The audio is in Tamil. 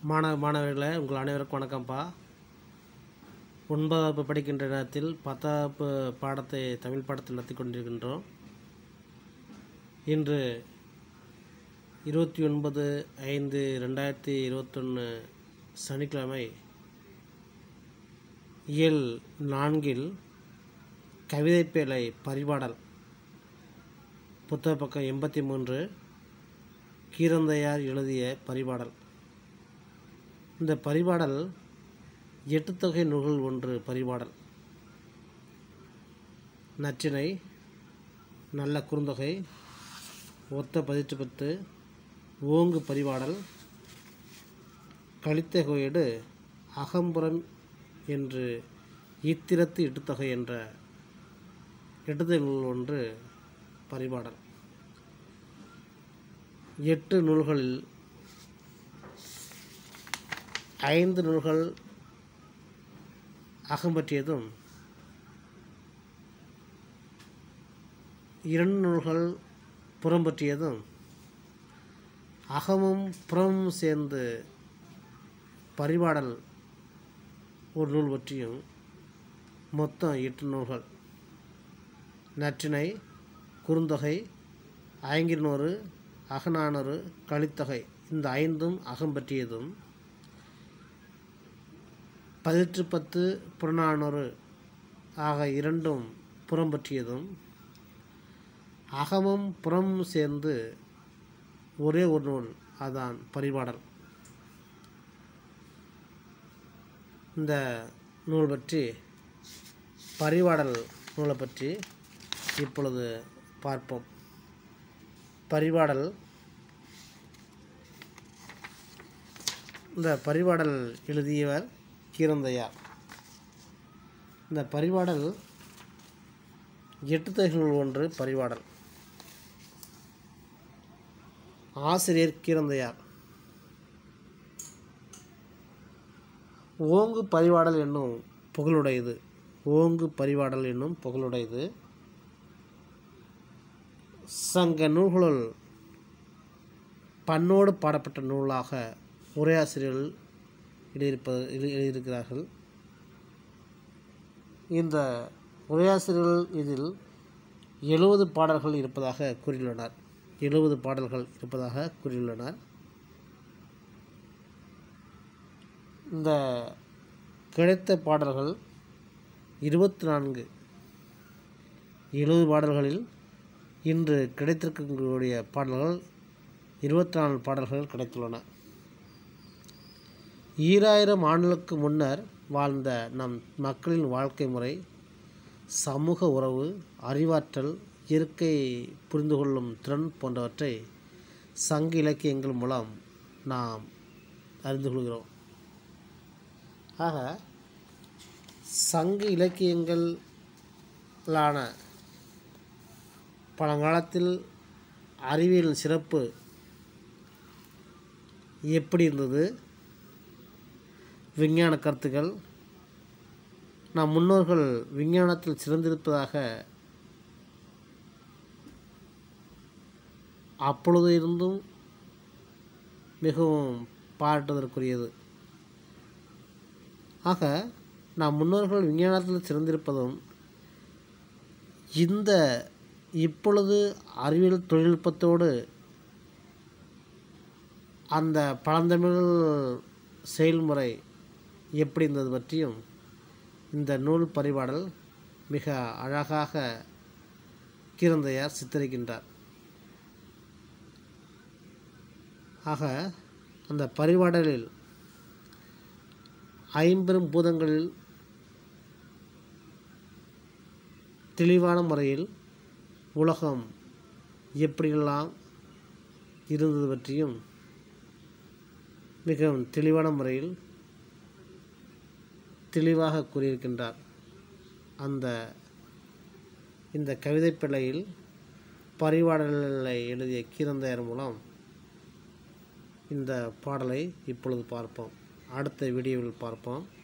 மாணவ மாணவர்களே உங்கள் அனைவருக்கும் வணக்கம்ப்பா ஒன்பதாம் வகுப்பு படிக்கின்ற நேரத்தில் பத்தாம் வகுப்பு பாடத்தை தமிழ் பாடத்தில் நடத்தி கொண்டிருக்கின்றோம் இன்று இருபத்தி ஒன்பது ஐந்து ரெண்டாயிரத்தி இருபத்தொன்று சனிக்கிழமை இயல் நான்கில் கவிதைப்பேழை பரிபாடல் புத்தக பக்கம் எண்பத்தி மூன்று கீரந்தையார் எழுதிய பரிபாடல் இந்த பரிபாடல் எட்டு தொகை நூல்கள் ஒன்று பரிபாடல் நற்றினை நல்ல குறுந்தொகை ஒத்த பதிற்று பத்து ஓங்கு பரிபாடல் கலித்தொகையீடு அகம்புறம் என்று இத்திரத்து எட்டுத்தொகை என்ற எட்டுத்தொகை நூல் ஒன்று பரிபாடல் எட்டு நூல்களில் ஐந்து நூல்கள் அகம்பற்றியதும் இரண்டு நூல்கள் புறம்பற்றியதும் அகமும் புறமும் சேர்ந்து பரிபாடல் ஒரு நூல் பற்றியும் மொத்தம் எட்டு நூல்கள் நற்றினை குறுந்தொகை ஐங்கிருநூறு அகநானூறு கலித்தொகை இந்த ஐந்தும் அகம்பற்றியதும் பதிற்று பத்து புறநானூறு ஆக இரண்டும் புறம்பற்றியதும் அகமும் புறமும் சேர்ந்து ஒரே ஒரு நூல் அதான் பரிபாடல் இந்த நூல் பற்றி பரிபாடல் நூலை பற்றி இப்பொழுது பார்ப்போம் பரிபாடல் இந்த பரிபாடல் எழுதியவர் கீரந்தையார் இந்த பரிபாடல் எட்டு தொகைகள் ஒன்று பரிபாடல் ஆசிரியர் கீரந்தையார் ஓங்கு பரிபாடல் என்னும் புகழுடையது ஓங்கு பரிபாடல் என்னும் புகழுடையது சங்க நூல்களுள் பண்ணோடு பாடப்பட்ட நூலாக உரையாசிரியர்கள் எழுதியிருப்ப எழு- எழுதியிருக்கிறார்கள் இந்த உரையாசிரியர்கள் இதில் எழுபது பாடல்கள் இருப்பதாக கூறியுள்ளனர் எழுபது பாடல்கள் இருப்பதாக கூறியுள்ளனர் இந்த கிடைத்த பாடல்கள் இருபத்தி நான்கு எழுபது பாடல்களில் இன்று கிடைத்திருக்கக்கூடிய பாடல்கள் இருபத்தி நாலு பாடல்கள் கிடைத்துள்ளன ஈராயிரம் ஆண்டுகளுக்கு முன்னர் வாழ்ந்த நம் மக்களின் வாழ்க்கை முறை சமூக உறவு அறிவாற்றல் இயற்கை புரிந்து கொள்ளும் திறன் போன்றவற்றை சங்க இலக்கியங்கள் மூலம் நாம் அறிந்து கொள்கிறோம் ஆக சங்க இலக்கியங்களான பழங்காலத்தில் அறிவியல் சிறப்பு எப்படி இருந்தது விஞ்ஞான கருத்துக்கள் நம் முன்னோர்கள் விஞ்ஞானத்தில் சிறந்திருப்பதாக அப்பொழுது இருந்தும் மிகவும் பாராட்டுவதற்குரியது ஆக நம் முன்னோர்கள் விஞ்ஞானத்தில் சிறந்திருப்பதும் இந்த இப்பொழுது அறிவியல் தொழில்நுட்பத்தோடு அந்த பழந்தமிழ் செயல்முறை எப்படி இருந்தது பற்றியும் இந்த நூல் பரிபாடல் மிக அழகாக கீரந்தையார் சித்தரிக்கின்றார் ஆக அந்த பரிபாடலில் ஐம்பெரும் பூதங்களில் தெளிவான முறையில் உலகம் எப்படியெல்லாம் இருந்தது பற்றியும் மிகவும் தெளிவான முறையில் தெளிவாக கூறியிருக்கின்றார் அந்த இந்த கவிதைப் பிழையில் பரிபாடலை எழுதிய கீரந்தையர் மூலம் இந்த பாடலை இப்பொழுது பார்ப்போம் அடுத்த வீடியோவில் பார்ப்போம்